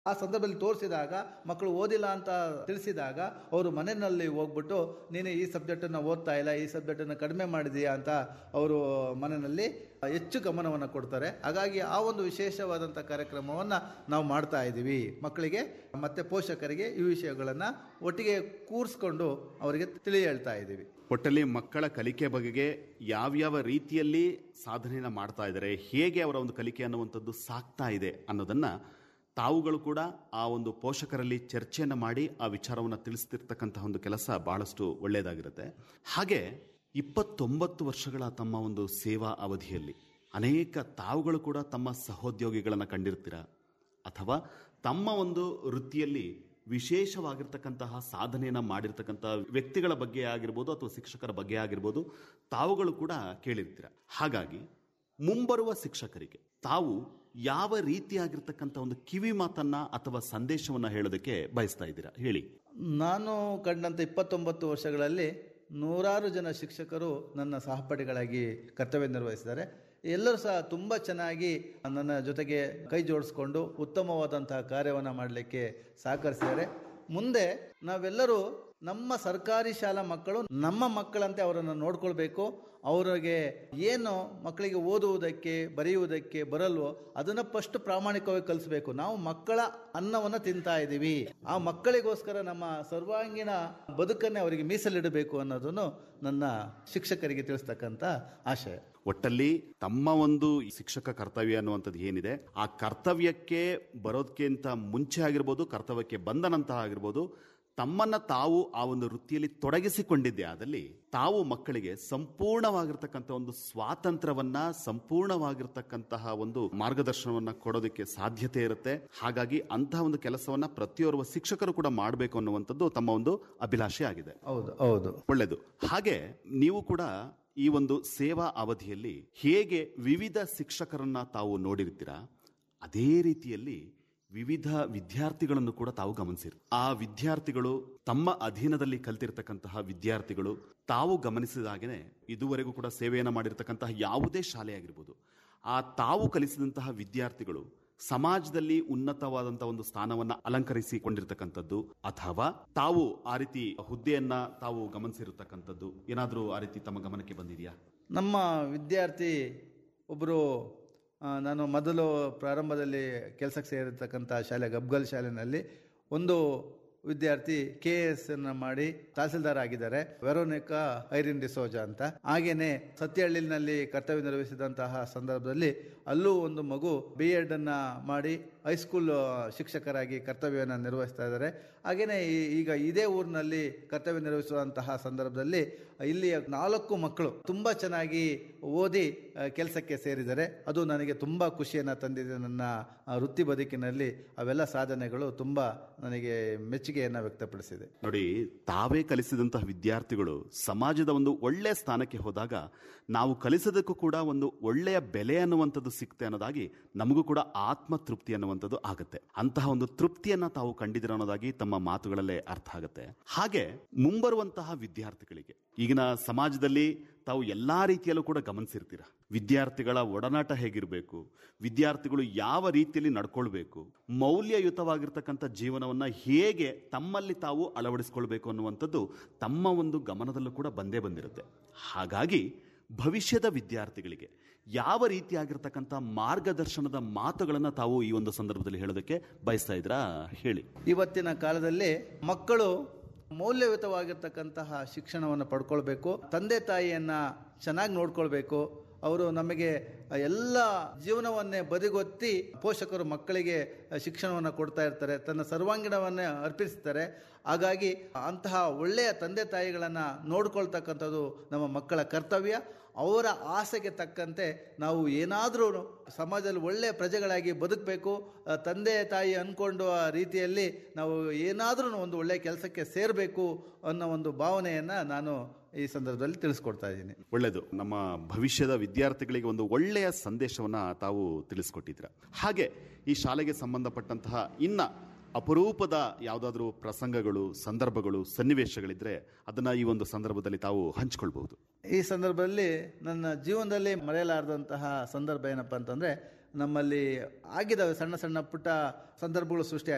ಆ ಸಂದರ್ಭದಲ್ಲಿ ತೋರಿಸಿದಾಗ ಮಕ್ಕಳು ಓದಿಲ್ಲ ಅಂತ ತಿಳಿಸಿದಾಗ ಅವರು ಮನೆಯಲ್ಲಿ ಹೋಗ್ಬಿಟ್ಟು ನೀನು ಈ ಸಬ್ಜೆಕ್ಟನ್ನು ಓದ್ತಾ ಇಲ್ಲ ಈ ಸಬ್ಜೆಕ್ಟನ್ನು ಕಡಿಮೆ ಮಾಡಿದೀಯಾ ಅಂತ ಅವರು ಮನೆಯಲ್ಲಿ ಹೆಚ್ಚು ಗಮನವನ್ನು ಕೊಡ್ತಾರೆ ಹಾಗಾಗಿ ಆ ಒಂದು ವಿಶೇಷವಾದಂಥ ಕಾರ್ಯಕ್ರಮವನ್ನು ನಾವು ಮಾಡ್ತಾ ಇದ್ದೀವಿ ಮಕ್ಕಳಿಗೆ ಮತ್ತು ಪೋಷಕರಿಗೆ ಈ ವಿಷಯಗಳನ್ನು ಒಟ್ಟಿಗೆ ಕೂರಿಸ್ಕೊಂಡು ಅವರಿಗೆ ತಿಳಿ ಹೇಳ್ತಾ ಇದ್ದೀವಿ ಒಟ್ಟಲ್ಲಿ ಮಕ್ಕಳ ಕಲಿಕೆ ಬಗೆಗೆ ಯಾವ್ಯಾವ ರೀತಿಯಲ್ಲಿ ಸಾಧನೆಯನ್ನ ಮಾಡ್ತಾ ಇದ್ದಾರೆ ಹೇಗೆ ಅವರ ಒಂದು ಕಲಿಕೆ ಅನ್ನುವಂಥದ್ದು ಸಾಕ್ತಾ ಇದೆ ಅನ್ನೋದನ್ನ ತಾವುಗಳು ಕೂಡ ಆ ಒಂದು ಪೋಷಕರಲ್ಲಿ ಚರ್ಚೆಯನ್ನು ಮಾಡಿ ಆ ವಿಚಾರವನ್ನು ತಿಳಿಸ್ತಿರ್ತಕ್ಕಂತಹ ಒಂದು ಕೆಲಸ ಬಹಳಷ್ಟು ಒಳ್ಳೆಯದಾಗಿರುತ್ತೆ ಹಾಗೆ ಇಪ್ಪತ್ತೊಂಬತ್ತು ವರ್ಷಗಳ ತಮ್ಮ ಒಂದು ಸೇವಾ ಅವಧಿಯಲ್ಲಿ ಅನೇಕ ತಾವುಗಳು ಕೂಡ ತಮ್ಮ ಸಹೋದ್ಯೋಗಿಗಳನ್ನು ಕಂಡಿರ್ತೀರ ಅಥವಾ ತಮ್ಮ ಒಂದು ವೃತ್ತಿಯಲ್ಲಿ ವಿಶೇಷವಾಗಿರ್ತಕ್ಕಂತಹ ಸಾಧನೆಯನ್ನ ಮಾಡಿರ್ತಕ್ಕಂತಹ ವ್ಯಕ್ತಿಗಳ ಬಗ್ಗೆ ಆಗಿರ್ಬೋದು ಅಥವಾ ಶಿಕ್ಷಕರ ಬಗ್ಗೆ ಆಗಿರ್ಬೋದು ತಾವುಗಳು ಕೂಡ ಕೇಳಿರ್ತೀರ ಹಾಗಾಗಿ ಮುಂಬರುವ ಶಿಕ್ಷಕರಿಗೆ ತಾವು ಯಾವ ರೀತಿಯಾಗಿರ್ತಕ್ಕಂಥ ಒಂದು ಕಿವಿ ಮಾತನ್ನ ಅಥವಾ ಸಂದೇಶವನ್ನ ಹೇಳೋದಕ್ಕೆ ಬಯಸ್ತಾ ಇದ್ದೀರಾ ಹೇಳಿ ನಾನು ಕಂಡಂಥ ಇಪ್ಪತ್ತೊಂಬತ್ತು ವರ್ಷಗಳಲ್ಲಿ ನೂರಾರು ಜನ ಶಿಕ್ಷಕರು ನನ್ನ ಸಹಪಾಠಿಗಳಾಗಿ ಕರ್ತವ್ಯ ನಿರ್ವಹಿಸಿದ್ದಾರೆ ಎಲ್ಲರೂ ಸಹ ತುಂಬ ಚೆನ್ನಾಗಿ ನನ್ನ ಜೊತೆಗೆ ಕೈ ಜೋಡಿಸ್ಕೊಂಡು ಉತ್ತಮವಾದಂತಹ ಕಾರ್ಯವನ್ನು ಮಾಡಲಿಕ್ಕೆ ಸಹಕರಿಸಿದ್ದಾರೆ ಮುಂದೆ ನಾವೆಲ್ಲರೂ ನಮ್ಮ ಸರ್ಕಾರಿ ಶಾಲಾ ಮಕ್ಕಳು ನಮ್ಮ ಮಕ್ಕಳಂತೆ ಅವರನ್ನು ನೋಡ್ಕೊಳ್ಬೇಕು ಅವರಿಗೆ ಏನು ಮಕ್ಕಳಿಗೆ ಓದುವುದಕ್ಕೆ ಬರೆಯುವುದಕ್ಕೆ ಬರಲ್ವೋ ಅದನ್ನ ಫಸ್ಟ್ ಪ್ರಾಮಾಣಿಕವಾಗಿ ಕಲಿಸ್ಬೇಕು ನಾವು ಮಕ್ಕಳ ಅನ್ನವನ್ನು ತಿಂತಾ ಇದ್ದೀವಿ ಆ ಮಕ್ಕಳಿಗೋಸ್ಕರ ನಮ್ಮ ಸರ್ವಾಂಗೀಣ ಬದುಕನ್ನೇ ಅವರಿಗೆ ಮೀಸಲಿಡಬೇಕು ಅನ್ನೋದನ್ನು ನನ್ನ ಶಿಕ್ಷಕರಿಗೆ ತಿಳಿಸ್ತಕ್ಕಂಥ ಆಶಯ ಒಟ್ಟಲ್ಲಿ ತಮ್ಮ ಒಂದು ಶಿಕ್ಷಕ ಕರ್ತವ್ಯ ಅನ್ನುವಂಥದ್ದು ಏನಿದೆ ಆ ಕರ್ತವ್ಯಕ್ಕೆ ಬರೋದಕ್ಕಿಂತ ಮುಂಚೆ ಆಗಿರ್ಬೋದು ಕರ್ತವ್ಯಕ್ಕೆ ಬಂದ ನಂತರ ಆಗಿರ್ಬೋದು ತಮ್ಮನ್ನ ತಾವು ಆ ಒಂದು ವೃತ್ತಿಯಲ್ಲಿ ತೊಡಗಿಸಿಕೊಂಡಿದ್ದೆ ಆದಲ್ಲಿ ತಾವು ಮಕ್ಕಳಿಗೆ ಸಂಪೂರ್ಣವಾಗಿರ್ತಕ್ಕಂಥ ಒಂದು ಸ್ವಾತಂತ್ರ್ಯವನ್ನ ಸಂಪೂರ್ಣವಾಗಿರ್ತಕ್ಕಂತಹ ಒಂದು ಮಾರ್ಗದರ್ಶನವನ್ನ ಕೊಡೋದಕ್ಕೆ ಸಾಧ್ಯತೆ ಇರುತ್ತೆ ಹಾಗಾಗಿ ಅಂತಹ ಒಂದು ಕೆಲಸವನ್ನ ಪ್ರತಿಯೋರ್ವ ಶಿಕ್ಷಕರು ಕೂಡ ಮಾಡಬೇಕು ಅನ್ನುವಂಥದ್ದು ತಮ್ಮ ಒಂದು ಅಭಿಲಾಷೆ ಆಗಿದೆ ಹೌದು ಹೌದು ಒಳ್ಳೆಯದು ಹಾಗೆ ನೀವು ಕೂಡ ಈ ಒಂದು ಸೇವಾ ಅವಧಿಯಲ್ಲಿ ಹೇಗೆ ವಿವಿಧ ಶಿಕ್ಷಕರನ್ನ ತಾವು ನೋಡಿರ್ತೀರಾ ಅದೇ ರೀತಿಯಲ್ಲಿ ವಿವಿಧ ವಿದ್ಯಾರ್ಥಿಗಳನ್ನು ಕೂಡ ತಾವು ಗಮನಿಸಿರ್ ಆ ವಿದ್ಯಾರ್ಥಿಗಳು ತಮ್ಮ ಅಧೀನದಲ್ಲಿ ಕಲ್ತಿರ್ತಕ್ಕಂತಹ ವಿದ್ಯಾರ್ಥಿಗಳು ತಾವು ಗಮನಿಸಿದಾಗನೆ ಇದುವರೆಗೂ ಕೂಡ ಸೇವೆಯನ್ನು ಮಾಡಿರ್ತಕ್ಕಂತಹ ಯಾವುದೇ ಶಾಲೆ ಆಗಿರ್ಬೋದು ಆ ತಾವು ಕಲಿಸಿದಂತಹ ವಿದ್ಯಾರ್ಥಿಗಳು ಸಮಾಜದಲ್ಲಿ ಉನ್ನತವಾದಂತಹ ಒಂದು ಸ್ಥಾನವನ್ನ ಅಲಂಕರಿಸಿಕೊಂಡಿರ್ತಕ್ಕಂಥದ್ದು ಅಥವಾ ತಾವು ಆ ರೀತಿ ಹುದ್ದೆಯನ್ನ ತಾವು ಗಮನಿಸಿರತಕ್ಕಂಥದ್ದು ಏನಾದರೂ ಆ ರೀತಿ ತಮ್ಮ ಗಮನಕ್ಕೆ ಬಂದಿದೆಯಾ ನಮ್ಮ ವಿದ್ಯಾರ್ಥಿ ಒಬ್ಬರು ನಾನು ಮೊದಲು ಪ್ರಾರಂಭದಲ್ಲಿ ಕೆಲಸಕ್ಕೆ ಸೇರಿರ್ತಕ್ಕಂಥ ಶಾಲೆ ಗಬ್ಗಲ್ ಶಾಲೆನಲ್ಲಿ ಒಂದು ವಿದ್ಯಾರ್ಥಿ ಕೆ ಎಸ್ ಅನ್ನ ಮಾಡಿ ತಹಸೀಲ್ದಾರ್ ಆಗಿದ್ದಾರೆ ವೆರೋನಿಕಾ ಐರಿನ್ ಡಿಸೋಜಾ ಅಂತ ಹಾಗೇನೆ ಸತ್ಯಹಳ್ಳಿನಲ್ಲಿ ಕರ್ತವ್ಯ ನಿರ್ವಹಿಸಿದಂತಹ ಸಂದರ್ಭದಲ್ಲಿ ಅಲ್ಲೂ ಒಂದು ಮಗು ಬಿ ಎಡ್ ಅನ್ನ ಮಾಡಿ ಹೈಸ್ಕೂಲ್ ಶಿಕ್ಷಕರಾಗಿ ಕರ್ತವ್ಯವನ್ನು ನಿರ್ವಹಿಸ್ತಾ ಇದ್ದಾರೆ ಹಾಗೇನೆ ಈ- ಈಗ ಇದೇ ಊರಿನಲ್ಲಿ ಕರ್ತವ್ಯ ನಿರ್ವಹಿಸುವಂತಹ ಸಂದರ್ಭದಲ್ಲಿ ಇಲ್ಲಿಯ ನಾಲ್ಕು ಮಕ್ಕಳು ತುಂಬಾ ಚೆನ್ನಾಗಿ ಓದಿ ಕೆಲಸಕ್ಕೆ ಸೇರಿದ್ದಾರೆ ಅದು ನನಗೆ ತುಂಬಾ ಖುಷಿಯನ್ನ ತಂದಿದೆ ನನ್ನ ಆ, ವೃತ್ತಿ ಬದುಕಿನಲ್ಲಿ ಅವೆಲ್ಲ ಸಾಧನೆಗಳು ತುಂಬಾ ನನಗೆ ಮೆಚ್ಚುಗೆಯನ್ನ ವ್ಯಕ್ತಪಡಿಸಿದೆ ನೋಡಿ ತಾವೇ ಕಲಿಸಿದಂತಹ ವಿದ್ಯಾರ್ಥಿಗಳು ಸಮಾಜದ ಒಂದು ಒಳ್ಳೆಯ ಸ್ಥಾನಕ್ಕೆ ಹೋದಾಗ ನಾವು ಕಲಿಸೋದಕ್ಕೂ ಕೂಡ ಒಂದು ಒಳ್ಳೆಯ ಬೆಲೆ ಅನ್ನುವಂಥದ್ದು ಸಿಕ್ತೆ ಅನ್ನೋದಾಗಿ ನಮಗೂ ಕೂಡ ಆತ್ಮ ತೃಪ್ತಿ ಅನ್ನುವಂಥದ್ದು ಆಗುತ್ತೆ ಅಂತಹ ಒಂದು ತೃಪ್ತಿಯನ್ನ ತಾವು ಕಂಡಿದ್ದೀರ ಅನ್ನೋದಾಗಿ ತಮ್ಮ ಮಾತುಗಳಲ್ಲೇ ಅರ್ಥ ಆಗುತ್ತೆ ಹಾಗೆ ಮುಂಬರುವಂತಹ ವಿದ್ಯಾರ್ಥಿಗಳಿಗೆ ಈಗಿನ ಸಮಾಜದಲ್ಲಿ ತಾವು ಎಲ್ಲಾ ರೀತಿಯಲ್ಲೂ ಕೂಡ ಗಮನಿಸಿರ್ತೀರ ವಿದ್ಯಾರ್ಥಿಗಳ ಒಡನಾಟ ಹೇಗಿರಬೇಕು ವಿದ್ಯಾರ್ಥಿಗಳು ಯಾವ ರೀತಿಯಲ್ಲಿ ನಡ್ಕೊಳ್ಬೇಕು ಮೌಲ್ಯಯುತವಾಗಿರ್ತಕ್ಕಂಥ ಜೀವನವನ್ನ ಹೇಗೆ ತಮ್ಮಲ್ಲಿ ತಾವು ಅಳವಡಿಸ್ಕೊಳ್ಬೇಕು ಅನ್ನುವಂಥದ್ದು ತಮ್ಮ ಒಂದು ಗಮನದಲ್ಲೂ ಕೂಡ ಬಂದೇ ಬಂದಿರುತ್ತೆ ಹಾಗಾಗಿ ಭವಿಷ್ಯದ ವಿದ್ಯಾರ್ಥಿಗಳಿಗೆ ಯಾವ ರೀತಿಯಾಗಿರ್ತಕ್ಕಂಥ ಮಾರ್ಗದರ್ಶನದ ಮಾತುಗಳನ್ನು ತಾವು ಈ ಒಂದು ಸಂದರ್ಭದಲ್ಲಿ ಹೇಳೋದಕ್ಕೆ ಬಯಸ್ತಾ ಇದ್ರಾ ಹೇಳಿ ಇವತ್ತಿನ ಕಾಲದಲ್ಲಿ ಮಕ್ಕಳು ಮೌಲ್ಯಯುತವಾಗಿರ್ತಕ್ಕಂತಹ ಶಿಕ್ಷಣವನ್ನು ಪಡ್ಕೊಳ್ಬೇಕು ತಂದೆ ತಾಯಿಯನ್ನ ಚೆನ್ನಾಗಿ ನೋಡ್ಕೊಳ್ಬೇಕು ಅವರು ನಮಗೆ ಎಲ್ಲ ಜೀವನವನ್ನೇ ಬದಿಗೊತ್ತಿ ಪೋಷಕರು ಮಕ್ಕಳಿಗೆ ಶಿಕ್ಷಣವನ್ನು ಕೊಡ್ತಾ ಇರ್ತಾರೆ ತನ್ನ ಸರ್ವಾಂಗೀಣವನ್ನೇ ಅರ್ಪಿಸ್ತಾರೆ ಹಾಗಾಗಿ ಅಂತಹ ಒಳ್ಳೆಯ ತಂದೆ ತಾಯಿಗಳನ್ನು ನೋಡ್ಕೊಳ್ತಕ್ಕಂಥದ್ದು ನಮ್ಮ ಮಕ್ಕಳ ಕರ್ತವ್ಯ ಅವರ ಆಸೆಗೆ ತಕ್ಕಂತೆ ನಾವು ಏನಾದರೂ ಸಮಾಜದಲ್ಲಿ ಒಳ್ಳೆಯ ಪ್ರಜೆಗಳಾಗಿ ಬದುಕಬೇಕು ಆ, ತಂದೆ ತಾಯಿ ಅನ್ಕೊಂಡು ಆ ರೀತಿಯಲ್ಲಿ ನಾವು ಏನಾದರೂ ಒಂದು ಒಳ್ಳೆಯ ಕೆಲಸಕ್ಕೆ ಸೇರಬೇಕು ಅನ್ನೋ ಒಂದು ಭಾವನೆಯನ್ನು ನಾನು ಈ ಸಂದರ್ಭದಲ್ಲಿ ತಿಳಿಸ್ಕೊಡ್ತಾ ಇದ್ದೀನಿ ಒಳ್ಳೆಯದು ನಮ್ಮ ಭವಿಷ್ಯದ ವಿದ್ಯಾರ್ಥಿಗಳಿಗೆ ಒಂದು ಒಳ್ಳೆಯ ಸಂದೇಶವನ್ನ ತಾವು ತಿಳಿಸ್ಕೊಟ್ಟಿದ್ದೀರ ಹಾಗೆ ಈ ಶಾಲೆಗೆ ಸಂಬಂಧಪಟ್ಟಂತಹ ಇನ್ನ ಅಪರೂಪದ ಯಾವುದಾದ್ರೂ ಪ್ರಸಂಗಗಳು ಸಂದರ್ಭಗಳು ಸನ್ನಿವೇಶಗಳಿದ್ರೆ ಅದನ್ನ ಈ ಒಂದು ಸಂದರ್ಭದಲ್ಲಿ ತಾವು ಹಂಚ್ಕೊಳ್ಬಹುದು ಈ ಸಂದರ್ಭದಲ್ಲಿ ನನ್ನ ಜೀವನದಲ್ಲಿ ಮರೆಯಲಾರದಂತಹ ಸಂದರ್ಭ ಏನಪ್ಪ ಅಂತಂದ್ರೆ ನಮ್ಮಲ್ಲಿ ಆಗಿದ್ದಾವೆ ಸಣ್ಣ ಸಣ್ಣ ಪುಟ್ಟ ಸಂದರ್ಭಗಳು ಸೃಷ್ಟಿ